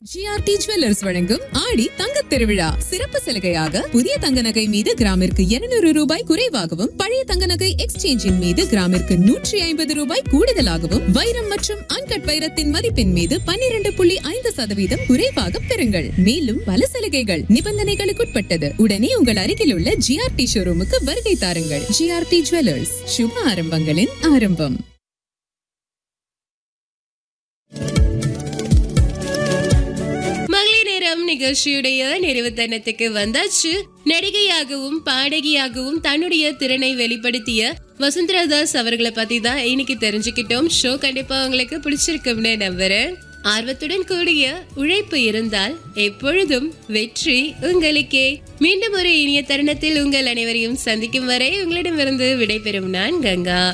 GRT jewellers வழங்கும் ஆடி தங்கத் திருவிழா சிறப்பு சலுகையாக புதிய தங்க நகை மீது கிராமிற்கு 200 ரூபாய் குறைவாகவும் பழைய தங்க நகை எக்ஸ்சேஞ்சின் மீது கிராமிற்கு நூற்றி ஐம்பது ரூபாய் கூடுதலாகவும் வைரம் மற்றும் அன்கட் வைரத்தின் மதிப்பின் மீது 12.5% புள்ளி ஐந்து சதவீதம் குறைவாக பெறுங்கள் மேலும் பல சலுகைகள் நிபந்தனைகளுக்குட்பட்டது உடனே உங்கள் அருகில் உள்ள ஜிஆர்டி ஷோரூமுக்கு வருகை தாருங்கள் ஜிஆர்டி ஜுவல்லர்ஸ் சுப ஆரம்பங்களின் ஆரம்பம் மகளிர் நேரம் நிகழ்ச்சியுடைய நிறைவு தருணத்துக்கு வந்தாச்சு நடிகையாகவும் பாடகியாகவும் தன்னுடைய திறனை வெளிப்படுத்திய வசுந்தரா தாஸ் அவர்களை பத்தி தான் இன்னைக்கு தெரிஞ்சுக்கிட்டோம் ஷோ கண்டிப்பா உங்களுக்கு பிடிச்சிருக்கும்னு நம்புறேன் ஆர்வத்துடன் கூடிய உழைப்பு இருந்தால் எப்பொழுதும் வெற்றி உங்களுக்கே மீண்டும் ஒரு இனிய தருணத்தில் உங்கள் அனைவரையும் சந்திக்கும் வரை உங்களிடமிருந்து விடைபெறும் நான் கங்கா